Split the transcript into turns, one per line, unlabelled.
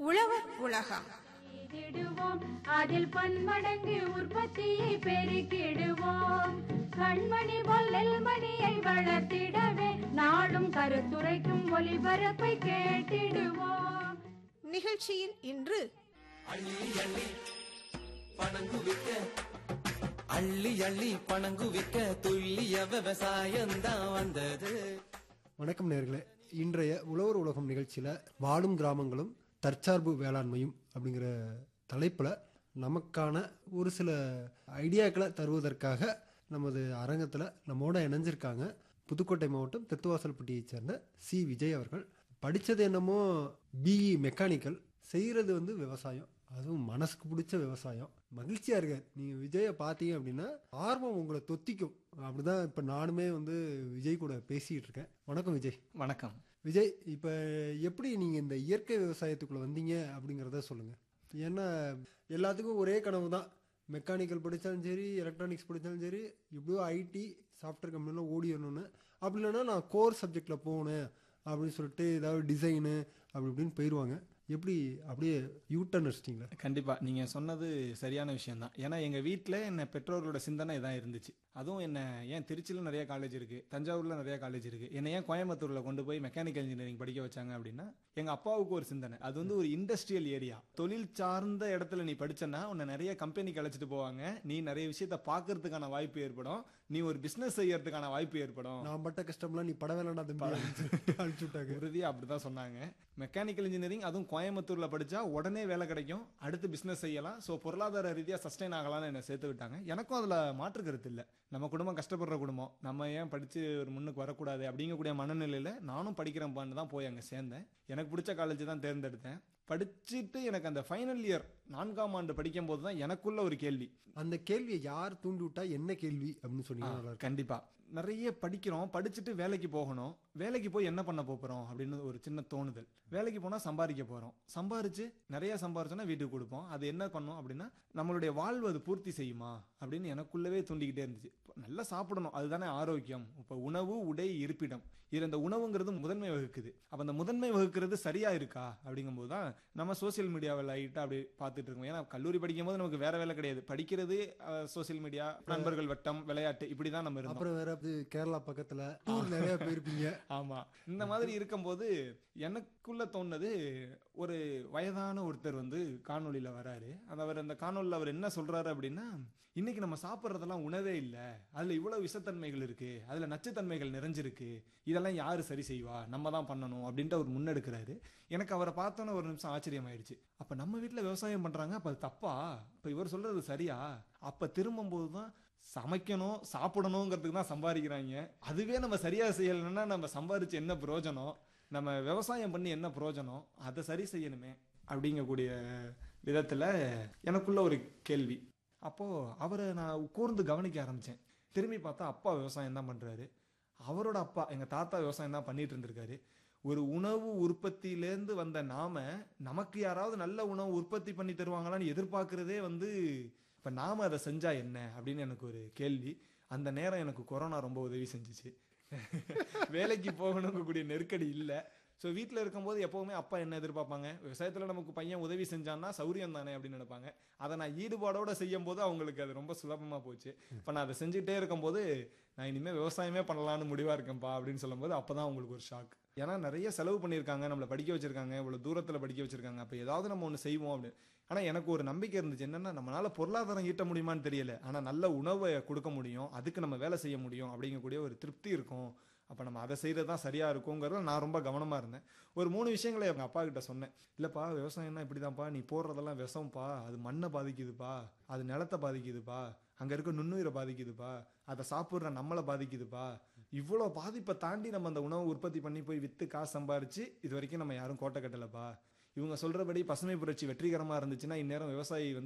உழவர் உலகம்
செய்திடுவோம் அதில் பன்மடங்கு உற்பத்தியை பெருக்கிடுவோம் கண்மணி பொல்லல் மணியை வளர்த்திடவே நாடும் கருத்துரைக்கும் ஒளிபரப்பை கேட்டிடுவோம்
நிகழ்ச்சியில் இன்று
அள்ளி அள்ளி பணங்குவிக்க துல்லிய விவசாயம்தான் வந்தது
வணக்கம் நேர்களே இன்றைய உழவர் உலகம் நிகழ்ச்சியில வாழும் கிராமங்களும் தற்சார்பு வேளாண்மையும் அப்படிங்கிற தலைப்புல நமக்கான ஒரு சில ஐடியாக்களை தருவதற்காக நமது அரங்கத்துல நம்மோட இணைஞ்சிருக்காங்க புதுக்கோட்டை மாவட்டம் தெத்துவாசல்பட்டியைச் சேர்ந்த சி விஜய் அவர்கள் படிச்சது என்னமோ பிஇ மெக்கானிக்கல் செய்யறது வந்து விவசாயம் அதுவும் மனசுக்கு பிடிச்ச விவசாயம் மகிழ்ச்சியா இருக்கார் நீங்க விஜய பாத்தீங்க அப்படின்னா ஆர்வம் உங்களை தொத்திக்கும் அப்படிதான் இப்ப நானுமே வந்து விஜய் கூட பேசிட்டு இருக்கேன் வணக்கம் விஜய்
வணக்கம்
விஜய் இப்ப எப்படி நீங்க இந்த இயற்கை விவசாயத்துக்குள்ள வந்தீங்க அப்படிங்கறத சொல்லுங்க ஏன்னா எல்லாத்துக்கும் ஒரே கனவு தான் மெக்கானிக்கல் படித்தாலும் சரி எலக்ட்ரானிக்ஸ் படித்தாலும் சரி இப்படியோ ஐடி சாஃப்ட்வேர் கம்பெனிலாம் ஓடிடணும்னு அப்படி இல்லைன்னா நான் கோர் சப்ஜெக்டில் போகணும் அப்படின்னு சொல்லிட்டு ஏதாவது டிசைனு அப்படி இப்படின்னு போயிடுவாங்க எப்படி அப்படியே யூட்டர்ன் அடிச்சிட்டிங்களா
கண்டிப்பா நீங்க சொன்னது சரியான விஷயம் தான் ஏன்னா எங்க வீட்ல என்ன பெற்றோர்களோட சிந்தனை இதான் இருந்துச்சு அதுவும் என்ன ஏன் திருச்சியில நிறைய காலேஜ் இருக்கு தஞ்சாவூர்ல நிறைய காலேஜ் இருக்கு என்ன ஏன் கோயம்புத்தூர்ல கொண்டு போய் மெக்கானிக்கல் இன்ஜினியரிங் படிக்க வச்சாங்க அப்படின்னா எங்க அப்பாவுக்கு ஒரு சிந்தனை அது வந்து ஒரு இண்டஸ்ட்ரியல் ஏரியா தொழில் சார்ந்த இடத்துல நீ படிச்சனா உன்னை நிறைய கம்பெனிக்கு அழைச்சிட்டு போவாங்க நீ நிறைய விஷயத்த பாக்குறதுக்கான வாய்ப்பு ஏற்படும் நீ ஒரு பிசினஸ் செய்யறதுக்கான வாய்ப்பு ஏற்படும்
நான் பட்ட கஷ்டம்லாம் நீ பட வேணாண்டா தம்பி அப்படின்னு சொல்லிட்டு அனுப்பிச்சு விட்டாங்க
உறுதியா அப்படிதான் சொன்னாங்க மெக்கானிக்கல் இன்ஜினியரிங் அதுவும் கோயம்புத்தூர்ல படிச்சா உடனே வேலை கிடைக்கும் அடுத்து பிசினஸ் செய்யலாம் ஸோ பொருளாதார ரீதியா சஸ்டைன் ஆகலாம்னு என்ன சேர்த்து விட்டாங்க எனக்கும் அதுல மாற்று கருத்து இல்லை நம்ம குடும்பம் கஷ்டப்படுற குடும்பம் நம்ம ஏன் படிச்சு ஒரு முன்னுக்கு வரக்கூடாது அப்படிங்கக்கூடிய மனநிலையில நானும் படிக்கிறேன்பான்னு தான் போய் அங்க சேர்ந்தேன் எனக்கு பிடிச்ச காலேஜ் தான் தேர்ந்தெடுத்தேன் படிச்சுட்டு எனக்கு அந்த ஃபைனல் இயர் நான்காம் ஆண்டு படிக்கும் போது தான் எனக்குள்ள ஒரு கேள்வி
அந்த கேள்வியை யார் தூண்டி விட்டா என்ன கேள்வி அப்படின்னு சொன்னீங்கன்னா நல்லா இருக்கும்.
கண்டிப்பா நிறைய படிக்கிறோம் படிச்சுட்டு வேலைக்கு போகணும் வேலைக்கு போய் என்ன பண்ண போறோம் அப்படின்னு ஒரு சின்ன தோணுதல் வேலைக்கு போனா சம்பாதிக்க போறோம் சம்பாரிச்சு நிறைய சம்பாரிச்சோன்னா வீட்டுக்கு கொடுப்போம் அது என்ன பண்ணும் அப்படின்னா நம்மளுடைய வாழ்வு அது பூர்த்தி செய்யுமா அப்படின்னு எனக்குள்ளவே தூண்டிக்கிட்டே இருந்துச்சு இப்ப நல்லா சாப்பிடணும் அதுதானே ஆரோக்கியம் இப்ப உணவு உடை இருப்பிடம் இது இந்த உணவுங்கிறது முதன்மை வகுக்குது அப்ப அந்த முதன்மை வகுக்கிறது சரியா இருக்கா அப்படிங்கும்போது தான் நம்ம சோசியல் மீடியாவில் லைட்டா அப்படி பார்த்துட்டு இருக்கோம் ஏன்னா கல்லூரி படிக்கும் போது நமக்கு வேற வேலை கிடையாது படிக்கிறது சோசியல் மீடியா நண்பர்கள் வட்டம் விளையாட்டு இப்படிதான் நம்ம இருந்தோம்
அப்புறம் வேற இது கேரளா பக்கத்துல டூர் நிறைய போயிருப்பீங்க
ஆமா இந்த மாதிரி இருக்கும்போது எனக்குள்ள தோணுது ஒரு வயதான ஒருத்தர் வந்து காணொளியில வராரு அந்த அவர் அந்த காணொளியில அவர் என்ன சொல்றாரு அப்படின்னா இன்னைக்கு நம்ம சாப்பிட்றதெல்லாம் உணவே இல்ல அதுல இவ்வளவு விஷத்தன்மைகள் இருக்கு அதுல நச்சுத்தன்மைகள் நிறைஞ்சிருக்கு இதெல்லாம் யாரு சரி செய்வா நம்ம தான் பண்ணணும் அப்படின்ட்டு அவர் முன்னெடுக்கிறாரு எனக்கு அவரை பார்த்தோன்னே ஒரு நிமிஷம் ஆச்சரியமாயிடுச்சு அப்ப நம்ம வீட்ல விவசாயம் பண்றாங்க அப்ப அது தப்பா அப்ப இவர் சொல்றது சரியா அப்ப திரும்பும்போது தான் சமைக்கணும் சாப்பிடணுங்கிறதுக்கு தான் சம்பாதிக்கிறாங்க அதுவே நம்ம சரியா செய்யலைன்னா நம்ம சம்பாரிச்சு என்ன பிரயோஜனம் நம்ம விவசாயம் பண்ணி என்ன பிரயோஜனம் அதை சரி செய்யணுமே அப்படிங்கக்கூடிய விதத்துல எனக்குள்ள ஒரு கேள்வி அப்போ அவரை நான் கூர்ந்து கவனிக்க ஆரம்பிச்சேன் திரும்பி பார்த்தா அப்பா விவசாயம் தான் பண்றாரு அவரோட அப்பா எங்க தாத்தா விவசாயம் தான் பண்ணிட்டு இருந்திருக்காரு ஒரு உணவு உற்பத்தியிலேருந்து வந்த நாம நமக்கு யாராவது நல்ல உணவு உற்பத்தி பண்ணி தருவாங்களான்னு எதிர்பார்க்கறதே வந்து இப்ப நாம அதை செஞ்சா என்ன அப்படின்னு எனக்கு ஒரு கேள்வி அந்த நேரம் எனக்கு கொரோனா ரொம்ப உதவி செஞ்சுச்சு வேலைக்கு போகணுங்கக்கூடிய நெருக்கடி இல்லை ஸோ வீட்டில் இருக்கும்போது எப்பவுமே அப்பா என்ன எதிர்பார்ப்பாங்க விவசாயத்தில் நமக்கு பையன் உதவி செஞ்சான்னா சௌரியம் தானே அப்படின்னு நினைப்பாங்க அதை நான் ஈடுபாடோட செய்யும் போது அவங்களுக்கு அது ரொம்ப சுலபமாக போச்சு இப்போ நான் அதை செஞ்சுட்டே இருக்கும்போது நான் இனிமேல் விவசாயமே பண்ணலான்னு முடிவாக இருக்கேன்ப்பா அப்படின்னு சொல்லும்போது அப்போ தான் அவங்களுக்கு ஒரு ஷாக் ஏன்னா நிறைய செலவு பண்ணியிருக்காங்க நம்மளை படிக்க வச்சிருக்காங்க இவ்வளோ தூரத்தில் படிக்க வச்சிருக்காங்க அப்போ ஏதாவது நம்ம ஒன்று செய்வோம் அப்படின்னு ஆனால் எனக்கு ஒரு நம்பிக்கை இருந்துச்சு என்னன்னா நம்மளால பொருளாதாரம் ஈட்ட முடியுமான்னு தெரியல ஆனால் நல்ல உணவை கொடுக்க முடியும் அதுக்கு நம்ம வேலை செய்ய முடியும் அப்படிங்கக்கூடிய ஒரு திருப்தி இருக்கும் அப்போ நம்ம அதை செய்கிறது தான் சரியாக இருக்குங்கிறத நான் ரொம்ப கவனமாக இருந்தேன் ஒரு மூணு விஷயங்களை எங்கள் அப்பா கிட்ட சொன்னேன் இல்லைப்பா விவசாயம்னா இப்படி தான்ப்பா நீ போடுறதெல்லாம் விஷம்ப்பா அது மண்ணை பாதிக்குதுப்பா அது நிலத்தை பாதிக்குதுப்பா அங்கே இருக்க நுண்ணுயிரை பாதிக்குதுப்பா அதை சாப்பிட்ற நம்மளை பாதிக்குதுப்பா இவ்வளோ பாதிப்பை தாண்டி நம்ம அந்த உணவை உற்பத்தி பண்ணி போய் விற்று காசு சம்பாரிச்சு இது வரைக்கும் நம்ம யாரும் கோட்டை கட்டலைப்பா இவங்க சொல்றபடி பசுமை புரட்சி வெற்றிகரமாக இருந்துச்சுன்னா இந்நேரம் விவசாயி வந்து